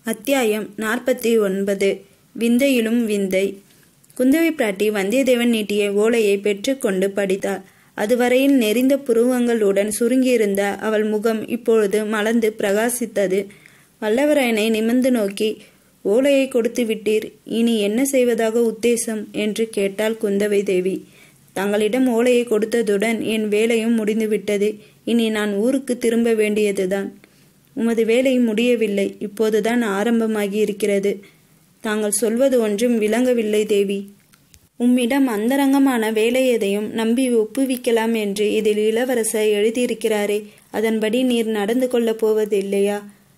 அத்தியாயம் நாற்பத்தி ஒன்பது விந்தையிலும் விந்தை குந்தவை பிராட்டி வந்தியத்தேவன் நீட்டிய ஓலையை பெற்றுக்கொண்டு படித்தாள் அதுவரையில் நெறிந்த புருவங்களுடன் சுருங்கியிருந்த அவள் முகம் இப்பொழுது மலர்ந்து பிரகாசித்தது வல்லவராயனை நிமிர்ந்து நோக்கி ஓலையை கொடுத்து விட்டீர் இனி என்ன செய்வதாக உத்தேசம் என்று கேட்டாள் குந்தவை தேவி தங்களிடம் ஓலையை கொடுத்ததுடன் என் வேலையும் முடிந்துவிட்டது இனி நான் ஊருக்கு திரும்ப வேண்டியதுதான் உமது வேலை முடியவில்லை இப்போதுதான் ஆரம்பமாகி இருக்கிறது தாங்கள் சொல்வது ஒன்றும் விளங்கவில்லை தேவி உம்மிடம் அந்தரங்கமான வேலை எதையும் நம்பி ஒப்புவிக்கலாம் என்று இதில் இளவரசர் எழுதியிருக்கிறாரே அதன்படி நீர் நடந்து கொள்ளப் போவதில்லையா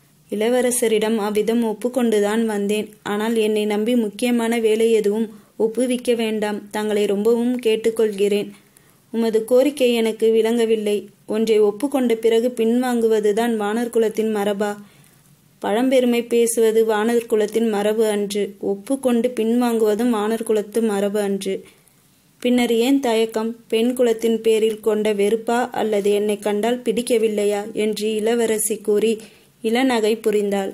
இளவரசரிடம் அவ்விதம் ஒப்புக்கொண்டுதான் வந்தேன் ஆனால் என்னை நம்பி முக்கியமான வேலை எதுவும் ஒப்புவிக்க வேண்டாம் தங்களை ரொம்பவும் கேட்டுக்கொள்கிறேன் உமது கோரிக்கை எனக்கு விளங்கவில்லை ஒன்றை ஒப்புக்கொண்ட பிறகு பின்வாங்குவதுதான் வானர் குலத்தின் மரபா பழம்பெருமை பேசுவது வானர் குலத்தின் மரபு அன்று ஒப்புக்கொண்டு பின்வாங்குவதும் வானர் குலத்து மரபு அன்று பின்னர் ஏன் தயக்கம் பெண் குலத்தின் பேரில் கொண்ட வெறுப்பா அல்லது என்னை கண்டால் பிடிக்கவில்லையா என்று இளவரசி கூறி இளநகை புரிந்தாள்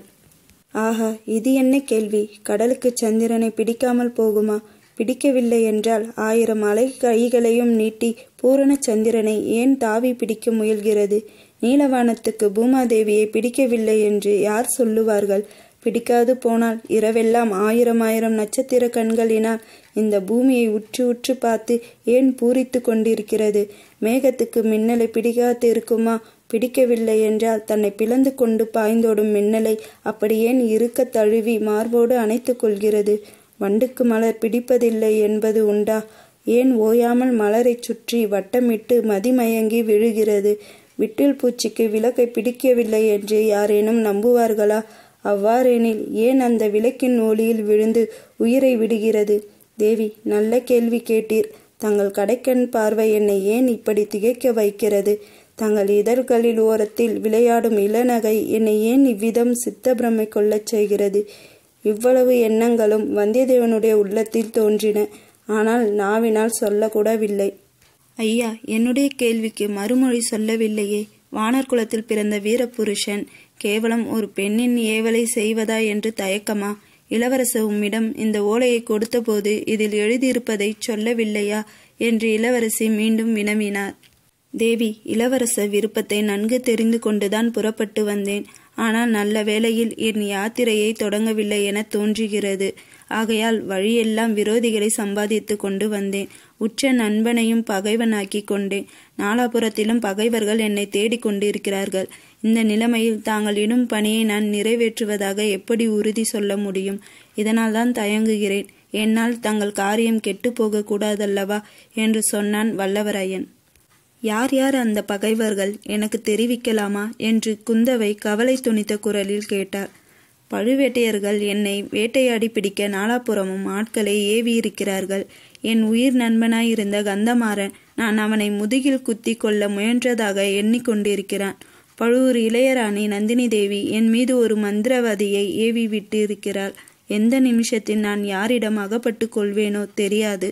ஆஹா இது என்ன கேள்வி கடலுக்கு சந்திரனை பிடிக்காமல் போகுமா பிடிக்கவில்லை என்றால் ஆயிரம் அலை கைகளையும் நீட்டி பூரண சந்திரனை ஏன் தாவி பிடிக்க முயல்கிறது நீலவானத்துக்கு பூமாதேவியை பிடிக்கவில்லை என்று யார் சொல்லுவார்கள் பிடிக்காது போனால் இரவெல்லாம் ஆயிரம் ஆயிரம் நட்சத்திர கண்களினால் இந்த பூமியை உற்று உற்று பார்த்து ஏன் பூரித்து கொண்டிருக்கிறது மேகத்துக்கு மின்னலை பிடிக்காது இருக்குமா பிடிக்கவில்லை என்றால் தன்னை பிளந்து கொண்டு பாய்ந்தோடும் மின்னலை அப்படி ஏன் இருக்க தழுவி மார்போடு அணைத்து கொள்கிறது வண்டுக்கு மலர் பிடிப்பதில்லை என்பது உண்டா ஏன் ஓயாமல் மலரைச் சுற்றி வட்டமிட்டு மதிமயங்கி விழுகிறது விட்டில் பூச்சிக்கு விளக்கை பிடிக்கவில்லை என்று யாரேனும் நம்புவார்களா அவ்வாறெனில் ஏன் அந்த விளக்கின் ஒளியில் விழுந்து உயிரை விடுகிறது தேவி நல்ல கேள்வி கேட்டீர் தங்கள் கடைக்கண் பார்வை என்னை ஏன் இப்படி திகைக்க வைக்கிறது தங்கள் இதழ்களில் ஓரத்தில் விளையாடும் இளநகை என்னை ஏன் இவ்விதம் சித்தப்பிரமை கொள்ளச் செய்கிறது இவ்வளவு எண்ணங்களும் வந்தியத்தேவனுடைய உள்ளத்தில் தோன்றின ஆனால் நாவினால் சொல்லக்கூடவில்லை ஐயா என்னுடைய கேள்விக்கு மறுமொழி சொல்லவில்லையே வானர் குலத்தில் பிறந்த வீரபுருஷன் கேவலம் ஒரு பெண்ணின் ஏவலை செய்வதா என்று தயக்கமா இளவரச உம்மிடம் இந்த ஓலையை கொடுத்தபோது இதில் எழுதியிருப்பதை சொல்லவில்லையா என்று இளவரசி மீண்டும் வினவினார் தேவி இளவரச விருப்பத்தை நன்கு தெரிந்து கொண்டுதான் புறப்பட்டு வந்தேன் ஆனால் நல்ல வேளையில் என் யாத்திரையை தொடங்கவில்லை என தோன்றுகிறது ஆகையால் வழியெல்லாம் விரோதிகளை சம்பாதித்து கொண்டு வந்தேன் உற்ற நண்பனையும் பகைவனாக்கி கொண்டேன் நாலாபுரத்திலும் பகைவர்கள் என்னை தேடிக் கொண்டிருக்கிறார்கள் இந்த நிலைமையில் தாங்கள் இடும் பணியை நான் நிறைவேற்றுவதாக எப்படி உறுதி சொல்ல முடியும் இதனால்தான் தயங்குகிறேன் என்னால் தங்கள் காரியம் கெட்டு போக கூடாதல்லவா என்று சொன்னான் வல்லவராயன் யார் யார் அந்த பகைவர்கள் எனக்கு தெரிவிக்கலாமா என்று குந்தவை கவலை துணித்த குரலில் கேட்டார் பழுவேட்டையர்கள் என்னை வேட்டையாடி பிடிக்க நாலாபுறமும் ஆட்களை ஏவியிருக்கிறார்கள் என் உயிர் நண்பனாயிருந்த கந்தமாறன் நான் அவனை முதுகில் குத்தி கொள்ள முயன்றதாக எண்ணிக்கொண்டிருக்கிறான் பழுவூர் இளையராணி நந்தினி தேவி என் மீது ஒரு மந்திரவாதியை ஏவி விட்டு இருக்கிறாள் எந்த நிமிஷத்தில் நான் யாரிடம் அகப்பட்டு கொள்வேனோ தெரியாது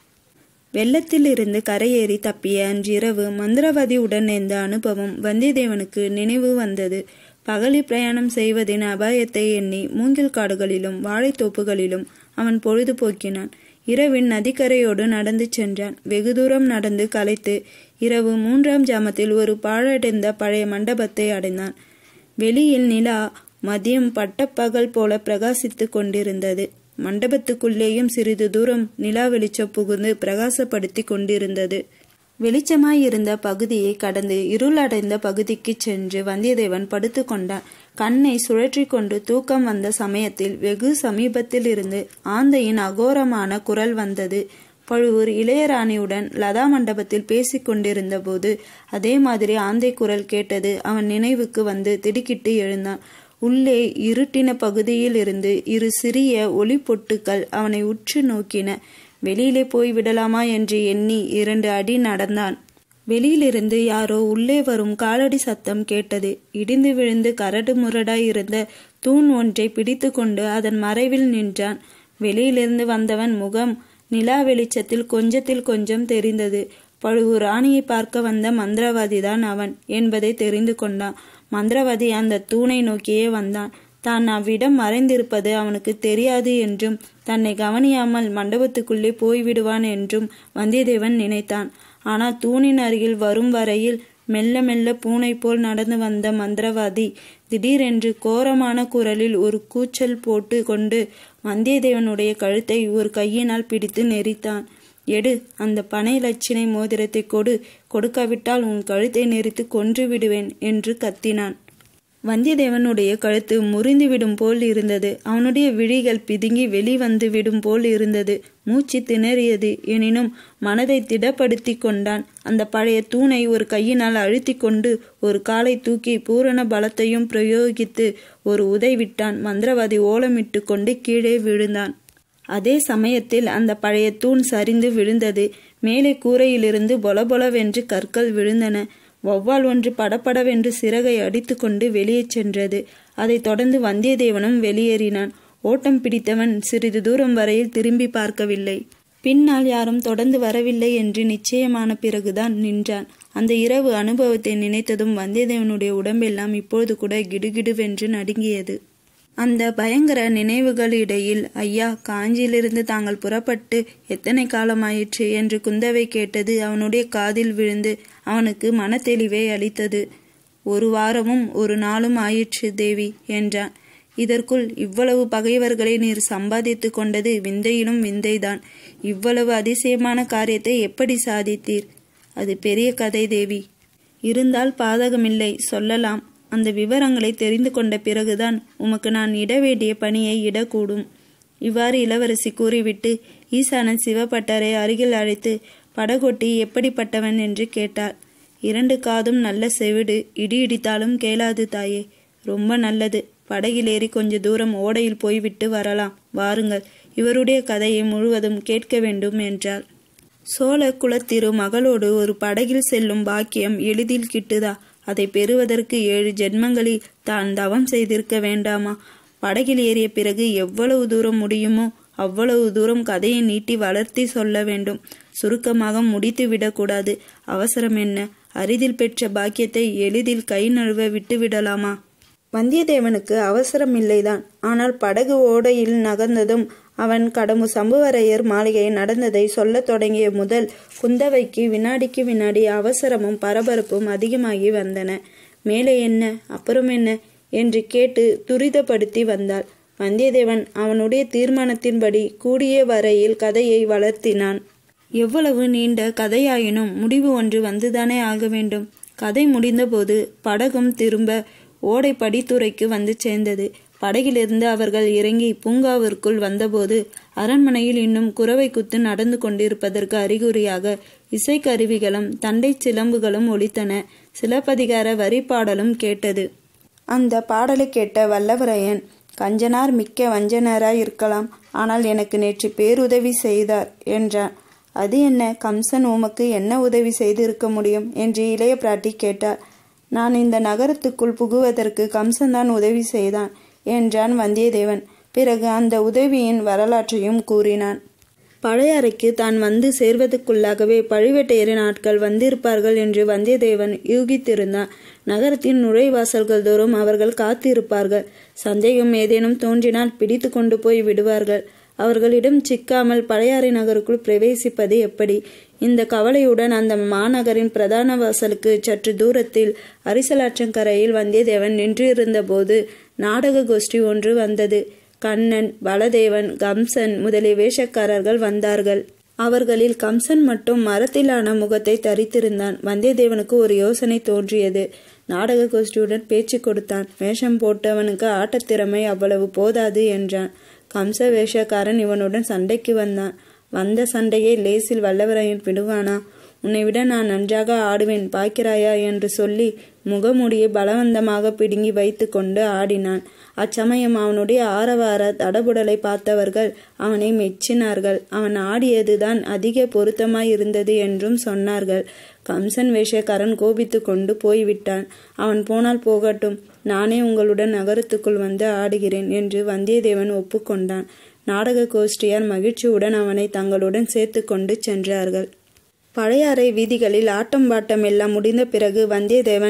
வெள்ளத்தில் இருந்து கரையேறி தப்பிய அன்றிரவு மந்திரவாதியுடன் நேர்ந்த அனுபவம் வந்தியத்தேவனுக்கு நினைவு வந்தது பகலில் பிரயாணம் செய்வதின் அபாயத்தை எண்ணி மூங்கில் காடுகளிலும் வாழைத்தோப்புகளிலும் அவன் பொழுது போக்கினான் இரவின் நதிக்கரையோடு நடந்து சென்றான் வெகு தூரம் நடந்து களைத்து இரவு மூன்றாம் ஜாமத்தில் ஒரு பாழடைந்த பழைய மண்டபத்தை அடைந்தான் வெளியில் நிலா மதியம் பட்டப்பகல் போல பிரகாசித்து கொண்டிருந்தது மண்டபத்துக்குள்ளேயும் சிறிது தூரம் நிலா வெளிச்சம் புகுந்து பிரகாசப்படுத்தி கொண்டிருந்தது வெளிச்சமாயிருந்த பகுதியை கடந்து இருளடைந்த பகுதிக்கு சென்று வந்தியத்தேவன் படுத்து கொண்டான் கண்ணை சுழற்றி கொண்டு தூக்கம் வந்த சமயத்தில் வெகு சமீபத்தில் இருந்து ஆந்தையின் அகோரமான குரல் வந்தது பழுவூர் இளையராணியுடன் லதா மண்டபத்தில் பேசிக் கொண்டிருந்த போது அதே மாதிரி ஆந்தை குரல் கேட்டது அவன் நினைவுக்கு வந்து திடுக்கிட்டு எழுந்தான் உள்ளே இருட்டின பகுதியில் இருந்து இரு சிறிய ஒளி பொட்டுக்கள் அவனை உற்று நோக்கின வெளியிலே போய் விடலாமா என்று எண்ணி இரண்டு அடி நடந்தான் வெளியிலிருந்து யாரோ உள்ளே வரும் காலடி சத்தம் கேட்டது இடிந்து விழுந்து கரடு முரடாய் இருந்த தூண் ஒன்றை பிடித்து கொண்டு அதன் மறைவில் நின்றான் வெளியிலிருந்து வந்தவன் முகம் நிலா வெளிச்சத்தில் கொஞ்சத்தில் கொஞ்சம் தெரிந்தது பழுவூர் ராணியை பார்க்க வந்த மந்திரவாதிதான் அவன் என்பதை தெரிந்து கொண்டான் மந்திரவாதி அந்த தூணை நோக்கியே வந்தான் தான் அவ்விடம் மறைந்திருப்பது அவனுக்கு தெரியாது என்றும் தன்னை கவனியாமல் மண்டபத்துக்குள்ளே போய்விடுவான் என்றும் வந்தியத்தேவன் நினைத்தான் ஆனால் தூணின் அருகில் வரும் வரையில் மெல்ல மெல்ல பூனை போல் நடந்து வந்த மந்திரவாதி திடீரென்று கோரமான குரலில் ஒரு கூச்சல் போட்டு கொண்டு வந்தியத்தேவனுடைய கழுத்தை ஒரு கையினால் பிடித்து நெரித்தான் எடு அந்த பனை லட்சினை மோதிரத்தை கொடு கொடுக்காவிட்டால் உன் கழுத்தை நெரித்து கொன்று விடுவேன் என்று கத்தினான் வந்தியத்தேவனுடைய கழுத்து முறிந்துவிடும் போல் இருந்தது அவனுடைய விழிகள் பிதுங்கி வெளிவந்து விடும் போல் இருந்தது மூச்சு திணறியது எனினும் மனதை திடப்படுத்தி கொண்டான் அந்த பழைய தூணை ஒரு கையினால் அழுத்தி கொண்டு ஒரு காலை தூக்கி பூரண பலத்தையும் பிரயோகித்து ஒரு உதை விட்டான் மந்திரவாதி ஓலமிட்டு கொண்டு கீழே விழுந்தான் அதே சமயத்தில் அந்த பழைய தூண் சரிந்து விழுந்தது மேலே கூரையிலிருந்து பொலபொலவென்று கற்கள் விழுந்தன வௌவால் ஒன்று படபடவென்று சிறகை அடித்துக்கொண்டு வெளியே சென்றது அதைத் தொடர்ந்து வந்தியத்தேவனும் வெளியேறினான் ஓட்டம் பிடித்தவன் சிறிது தூரம் வரையில் திரும்பி பார்க்கவில்லை பின்னால் யாரும் தொடர்ந்து வரவில்லை என்று நிச்சயமான பிறகுதான் நின்றான் அந்த இரவு அனுபவத்தை நினைத்ததும் வந்தியத்தேவனுடைய உடம்பெல்லாம் இப்பொழுது கூட கிடுகிடுவென்று நடுங்கியது அந்த பயங்கர நினைவுகளிடையில் ஐயா காஞ்சியிலிருந்து தாங்கள் புறப்பட்டு எத்தனை காலமாயிற்று என்று குந்தவை கேட்டது அவனுடைய காதில் விழுந்து அவனுக்கு மனத்தெளிவை அளித்தது ஒரு வாரமும் ஒரு நாளும் ஆயிற்று தேவி என்றான் இதற்குள் இவ்வளவு பகைவர்களை நீர் சம்பாதித்து கொண்டது விந்தையிலும் விந்தைதான் இவ்வளவு அதிசயமான காரியத்தை எப்படி சாதித்தீர் அது பெரிய கதை தேவி இருந்தால் பாதகமில்லை சொல்லலாம் அந்த விவரங்களை தெரிந்து கொண்ட பிறகுதான் உமக்கு நான் இட வேண்டிய பணியை இடக்கூடும் இவ்வாறு இளவரசி கூறிவிட்டு ஈசானன் சிவபட்டரை அருகில் அழைத்து படகொட்டி எப்படிப்பட்டவன் என்று கேட்டார் இரண்டு காதும் நல்ல செவிடு இடி இடித்தாலும் கேளாது தாயே ரொம்ப நல்லது படகில் ஏறி கொஞ்ச தூரம் ஓடையில் போய்விட்டு வரலாம் வாருங்கள் இவருடைய கதையை முழுவதும் கேட்க வேண்டும் என்றார் சோழ குலத்திரு மகளோடு ஒரு படகில் செல்லும் பாக்கியம் எளிதில் கிட்டுதா அதை பெறுவதற்கு ஏழு ஜென்மங்களில் தான் தவம் செய்திருக்க வேண்டாமா படகில் ஏறிய பிறகு எவ்வளவு தூரம் முடியுமோ அவ்வளவு தூரம் கதையை நீட்டி வளர்த்தி சொல்ல வேண்டும் சுருக்கமாக முடித்து விடக்கூடாது அவசரம் என்ன அரிதில் பெற்ற பாக்கியத்தை எளிதில் கை நழுவ விட்டு விடலாமா வந்தியத்தேவனுக்கு அவசரம் இல்லைதான் ஆனால் படகு ஓடையில் நகர்ந்ததும் அவன் கடம்பு சம்புவரையர் மாளிகை நடந்ததை சொல்லத் தொடங்கிய முதல் குந்தவைக்கு வினாடிக்கு வினாடி அவசரமும் பரபரப்பும் அதிகமாகி வந்தன மேலே என்ன அப்புறம் என்ன என்று கேட்டு துரிதப்படுத்தி வந்தாள் வந்தியத்தேவன் அவனுடைய தீர்மானத்தின்படி கூடிய வரையில் கதையை வளர்த்தினான் எவ்வளவு நீண்ட கதையாயினும் முடிவு ஒன்று வந்துதானே ஆக வேண்டும் கதை முடிந்தபோது படகும் திரும்ப ஓடை படித்துறைக்கு வந்து சேர்ந்தது படகிலிருந்து அவர்கள் இறங்கி பூங்காவிற்குள் வந்தபோது அரண்மனையில் இன்னும் குறவை குத்து நடந்து கொண்டிருப்பதற்கு அறிகுறியாக இசைக்கருவிகளும் தண்டை சிலம்புகளும் ஒலித்தன சிலப்பதிகார வரி பாடலும் கேட்டது அந்த பாடலை கேட்ட வல்லவரையன் கஞ்சனார் மிக்க வஞ்சனராய் இருக்கலாம் ஆனால் எனக்கு நேற்று பேருதவி செய்தார் என்றான் அது என்ன கம்சன் உமக்கு என்ன உதவி செய்து இருக்க முடியும் என்று இளைய பிராட்டி கேட்டார் நான் இந்த நகரத்துக்குள் புகுவதற்கு கம்சன்தான் உதவி செய்தான் என்றான் வந்தியத்தேவன் பிறகு அந்த உதவியின் வரலாற்றையும் கூறினான் பழையாறைக்கு தான் வந்து சேர்வதற்குள்ளாகவே பழுவேட்டையரின் ஆட்கள் வந்திருப்பார்கள் என்று வந்தியத்தேவன் யூகித்திருந்தான் நகரத்தின் நுழைவாசல்கள் தோறும் அவர்கள் காத்திருப்பார்கள் சந்தேகம் ஏதேனும் தோன்றினால் பிடித்து கொண்டு போய் விடுவார்கள் அவர்களிடம் சிக்காமல் பழையாறை நகருக்குள் பிரவேசிப்பது எப்படி இந்த கவலையுடன் அந்த மாநகரின் பிரதான வாசலுக்கு சற்று தூரத்தில் அரிசலாற்றங்கரையில் வந்தியத்தேவன் நின்றிருந்தபோது நாடக கோஷ்டி ஒன்று வந்தது கண்ணன் பலதேவன் கம்சன் முதலிய வேஷக்காரர்கள் வந்தார்கள் அவர்களில் கம்சன் மட்டும் மரத்திலான முகத்தை தரித்திருந்தான் வந்தியத்தேவனுக்கு ஒரு யோசனை தோன்றியது நாடக கோஷ்டியுடன் பேச்சு கொடுத்தான் வேஷம் போட்டவனுக்கு ஆட்டத்திறமை அவ்வளவு போதாது என்றான் கம்ச வேஷக்காரன் இவனுடன் சண்டைக்கு வந்தான் வந்த சண்டையை லேசில் வல்லவரையன் விடுவானா உன்னை விட நான் நன்றாக ஆடுவேன் பாய்க்கிறாயா என்று சொல்லி முகமுடியை பலவந்தமாக பிடுங்கி வைத்து கொண்டு ஆடினான் அச்சமயம் அவனுடைய ஆரவார தடபுடலை பார்த்தவர்கள் அவனை மெச்சினார்கள் அவன் ஆடியதுதான் அதிக பொருத்தமாய் இருந்தது என்றும் சொன்னார்கள் கம்சன் வேஷக்காரன் கோபித்து கொண்டு போய்விட்டான் அவன் போனால் போகட்டும் நானே உங்களுடன் நகரத்துக்குள் வந்து ஆடுகிறேன் என்று வந்தியத்தேவன் ஒப்புக்கொண்டான் நாடக கோஷ்டியார் மகிழ்ச்சியுடன் அவனை தங்களுடன் சேர்த்து கொண்டு சென்றார்கள் பழையாறை வீதிகளில் ஆட்டம் பாட்டம் எல்லாம் முடிந்த பிறகு வந்தியத்தேவன்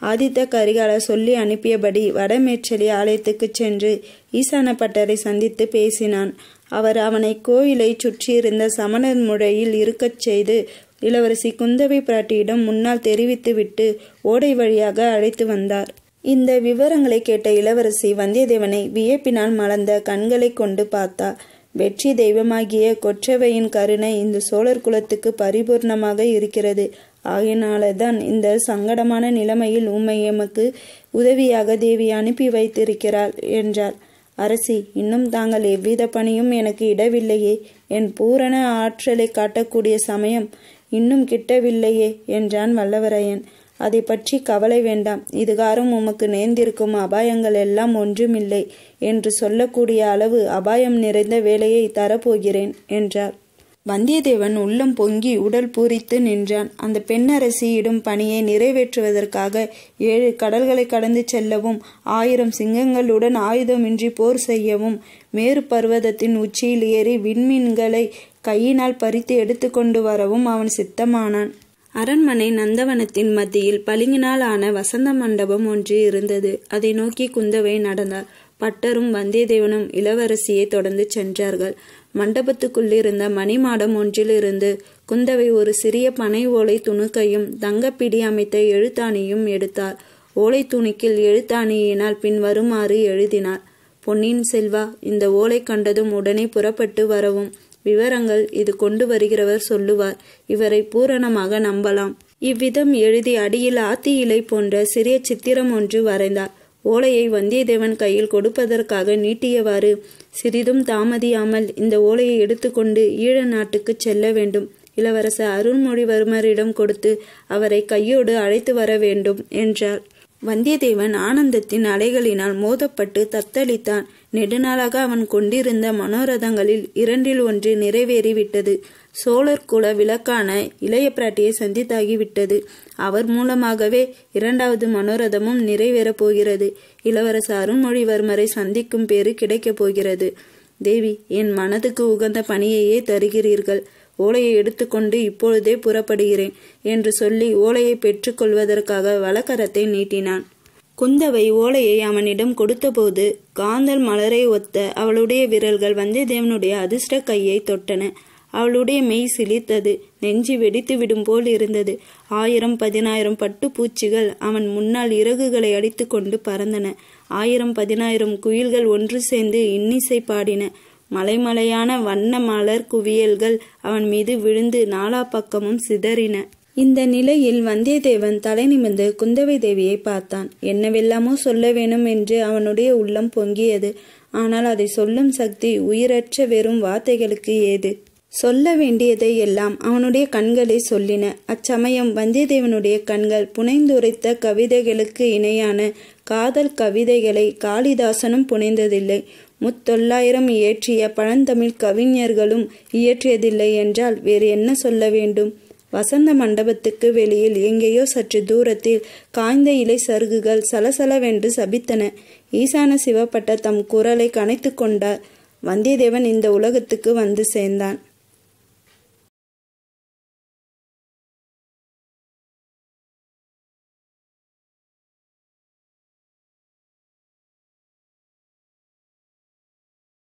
ஆதித்த கரிகாலர் சொல்லி அனுப்பியபடி வடமேற்றலி ஆலயத்துக்குச் சென்று ஈசான பட்டரை சந்தித்து பேசினான் அவர் அவனை கோயிலை சுற்றியிருந்த சமணர் முறையில் இருக்கச் செய்து இளவரசி குந்தவை பிராட்டியிடம் முன்னால் தெரிவித்துவிட்டு ஓடை வழியாக அழைத்து வந்தார் இந்த விவரங்களை கேட்ட இளவரசி வந்தியத்தேவனை வியப்பினால் மலர்ந்த கண்களை கொண்டு பார்த்தார் வெற்றி தெய்வமாகிய கொற்றவையின் கருணை இந்த சோழர் குலத்துக்கு பரிபூர்ணமாக இருக்கிறது ஆகையினால்தான் இந்த சங்கடமான நிலைமையில் உம்மை எமக்கு உதவியாக தேவி அனுப்பி வைத்திருக்கிறாள் என்றார் அரசி இன்னும் தாங்கள் எவ்வித பணியும் எனக்கு இடவில்லையே என் பூரண ஆற்றலை காட்டக்கூடிய சமயம் இன்னும் கிட்டவில்லையே என்றான் வல்லவரையன் அதை பற்றி கவலை வேண்டாம் இதுகாரும் உமக்கு நேர்ந்திருக்கும் அபாயங்கள் எல்லாம் ஒன்றுமில்லை என்று சொல்லக்கூடிய அளவு அபாயம் நிறைந்த வேலையை தரப்போகிறேன் என்றார் வந்தியத்தேவன் உள்ளம் பொங்கி உடல் பூரித்து நின்றான் அந்த பெண்ணரசி இடும் பணியை நிறைவேற்றுவதற்காக ஏழு கடல்களை கடந்து செல்லவும் ஆயிரம் சிங்கங்களுடன் ஆயுதமின்றி போர் செய்யவும் மேரு பர்வதத்தின் உச்சியில் ஏறி விண்மீன்களை கையினால் பறித்து எடுத்துக்கொண்டு வரவும் அவன் சித்தமானான் அரண்மனை நந்தவனத்தின் மத்தியில் பளிங்கினால் ஆன வசந்த மண்டபம் ஒன்று இருந்தது அதை நோக்கி குந்தவை நடந்தார் பட்டரும் வந்தியத்தேவனும் இளவரசியை தொடர்ந்து சென்றார்கள் மண்டபத்துக்குள்ளிருந்த மணிமாடம் ஒன்றிலிருந்து குந்தவை ஒரு சிறிய பனை ஓலை துணுக்கையும் தங்கப்பிடி அமைத்த எழுத்தாணியும் எடுத்தார் ஓலை துணுக்கில் எழுத்தாணியினால் பின் வருமாறு எழுதினார் பொன்னியின் செல்வா இந்த ஓலை கண்டதும் உடனே புறப்பட்டு வரவும் விவரங்கள் இது கொண்டு வருகிறவர் சொல்லுவார் இவரை பூரணமாக நம்பலாம் இவ்விதம் எழுதி அடியில் ஆத்தி இலை போன்ற சிறிய சித்திரம் ஒன்று வரைந்தார் ஓலையை வந்தியத்தேவன் கையில் கொடுப்பதற்காக நீட்டியவாறு சிறிதும் தாமதியாமல் இந்த ஓலையை எடுத்துக்கொண்டு ஈழ நாட்டுக்கு செல்ல வேண்டும் இளவரசர் அருள்மொழிவர்மரிடம் கொடுத்து அவரை கையோடு அழைத்து வர வேண்டும் என்றார் வந்தியத்தேவன் ஆனந்தத்தின் அலைகளினால் மோதப்பட்டு தத்தளித்தான் நெடுநாளாக அவன் கொண்டிருந்த மனோரதங்களில் இரண்டில் ஒன்று நிறைவேறிவிட்டது சோழர் குல விளக்கான இளைய பிராட்டியை சந்தித்தாகிவிட்டது அவர் மூலமாகவே இரண்டாவது மனோரதமும் நிறைவேறப் போகிறது இளவரசர் அருண்மொழிவர்மரை சந்திக்கும் பேறு கிடைக்கப் போகிறது தேவி என் மனதுக்கு உகந்த பணியையே தருகிறீர்கள் ஓலையை எடுத்துக்கொண்டு இப்பொழுதே புறப்படுகிறேன் என்று சொல்லி ஓலையை பெற்றுக்கொள்வதற்காக வலக்கரத்தை நீட்டினான் குந்தவை ஓலையை அவனிடம் கொடுத்தபோது காந்தல் மலரை ஒத்த அவளுடைய விரல்கள் வந்தியத்தேவனுடைய அதிர்ஷ்ட கையை தொட்டன அவளுடைய மெய் சிலித்தது நெஞ்சு வெடித்து விடும் போல் இருந்தது ஆயிரம் பதினாயிரம் பட்டு பூச்சிகள் அவன் முன்னால் இறகுகளை அடித்து கொண்டு பறந்தன ஆயிரம் பதினாயிரம் குயில்கள் ஒன்று சேர்ந்து இன்னிசை பாடின மலைமலையான வண்ண மலர் குவியல்கள் அவன் மீது விழுந்து நாலா பக்கமும் சிதறின இந்த நிலையில் வந்தியத்தேவன் தலை நிமிர்ந்து குந்தவை தேவியை பார்த்தான் என்னவெல்லாமோ சொல்ல வேணும் என்று அவனுடைய உள்ளம் பொங்கியது ஆனால் அதை சொல்லும் சக்தி உயிரற்ற வெறும் வார்த்தைகளுக்கு ஏது சொல்ல வேண்டியதை எல்லாம் அவனுடைய கண்களை சொல்லின அச்சமயம் வந்தியத்தேவனுடைய கண்கள் புனைந்துரைத்த கவிதைகளுக்கு இணையான காதல் கவிதைகளை காளிதாசனும் புனைந்ததில்லை முத்தொள்ளாயிரம் இயற்றிய பழந்தமிழ் கவிஞர்களும் இயற்றியதில்லை என்றால் வேறு என்ன சொல்ல வேண்டும் வசந்த மண்டபத்துக்கு வெளியில் எங்கேயோ சற்று தூரத்தில் காய்ந்த இலை சருகுகள் சலசலவென்று சபித்தன ஈசான சிவப்பட்ட தம் குரலை கனைத்து கொண்டார் வந்தியத்தேவன் இந்த உலகத்துக்கு வந்து சேர்ந்தான்